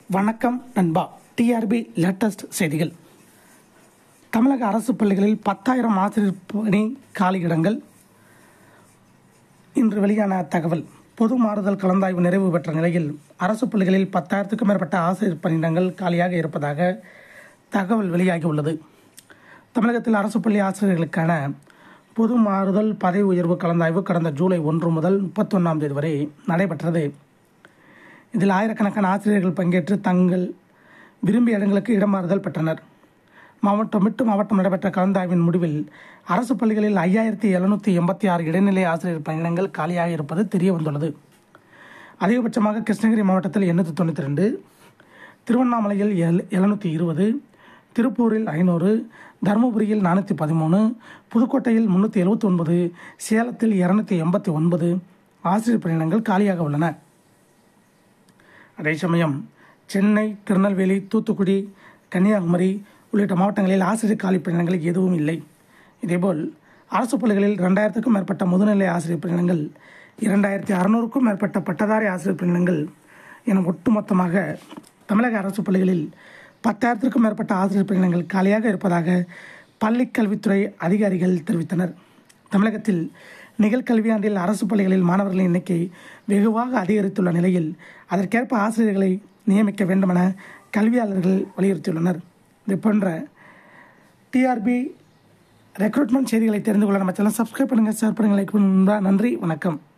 வணக்கம் நண்பா TRP latest செய்திகள் தமிழக அரசு பள்ளிகளில் பத்தாயிரம் ஆசிரியர் பணி காலியிடங்கள் இன்று வெளியான தகவல் பொது மாறுதல் கலந்தாய்வு நிறைவு பெற்ற நிலையில் அரசு பள்ளிகளில் பத்தாயிரத்துக்கும் மேற்பட்ட ஆசிரியர் பணியிடங்கள் காலியாக இருப்பதாக தகவல் வெளியாகியுள்ளது தமிழகத்தில் அரசு பள்ளி ஆசிரியர்களுக்கான பொது மாறுதல் பதவி உயர்வு கலந்தாய்வு கடந்த ஜூலை ஒன்று முதல் முப்பத்தொன்னாம் தேதி வரை நடைபெற்றது இதில் ஆயிரக்கணக்கான ஆசிரியர்கள் பங்கேற்று தங்கள் விரும்பிய இடங்களுக்கு இடமாறுதல் பெற்றனர் மாவட்டம் விட்டு மாவட்டம் நடைபெற்ற கலந்தாய்வின் முடிவில் அரசு பள்ளிகளில் ஐயாயிரத்தி எழுநூற்றி எண்பத்தி ஆறு இடைநிலை ஆசிரியர் பணியிடங்கள் காலியாக இருப்பது தெரிய வந்துள்ளது அதிகபட்சமாக கிருஷ்ணகிரி மாவட்டத்தில் எண்ணூற்றி தொண்ணூற்றி ரெண்டு திருவண்ணாமலையில் எல் எழுநூற்றி இருபது திருப்பூரில் ஐநூறு தருமபுரியில் நானூற்றி பதிமூணு புதுக்கோட்டையில் முந்நூற்றி எழுபத்தி ஒன்பது சேலத்தில் இரநூத்தி எண்பத்தி ஒன்பது ஆசிரியர் பணியிடங்கள் காலியாக உள்ளன அதே சமயம் சென்னை திருநெல்வேலி தூத்துக்குடி கன்னியாகுமரி உள்ளிட்ட மாவட்டங்களில் ஆசிரியர் காலி பணியிடங்கள் எதுவும் இல்லை இதேபோல் அரசு பள்ளிகளில் ரெண்டாயிரத்துக்கும் மேற்பட்ட முதுநிலை ஆசிரியர் பணியிடங்கள் இரண்டாயிரத்தி அறநூறுக்கும் மேற்பட்ட பட்டதாரி ஆசிரியர் பணியிடங்கள் என ஒட்டுமொத்தமாக தமிழக அரசு பள்ளிகளில் பத்தாயிரத்திற்கும் மேற்பட்ட ஆசிரியர் பணியிடங்கள் காலியாக இருப்பதாக பள்ளிக் கல்வித்துறை அதிகாரிகள் தெரிவித்தனர் தமிழகத்தில் நிகழ்கல்வியாண்டில் அரசு பள்ளிகளில் மாணவர்களின் எண்ணிக்கை வெகுவாக அதிகரித்துள்ள நிலையில் அதற்கேற்ப ஆசிரியர்களை நியமிக்க வேண்டுமென கல்வியாளர்கள் வலியுறுத்தியுள்ளனர் இது போன்ற டிஆர்பி ரெக்ரூட்மெண்ட் செய்திகளை தெரிந்து கொள்ள நம்ம சேனல் சப்ஸ்கிரைப் பண்ணுங்கள் ஷேர் பண்ணுங்கள் லைக் பண்ணுங்கள் நன்றி வணக்கம்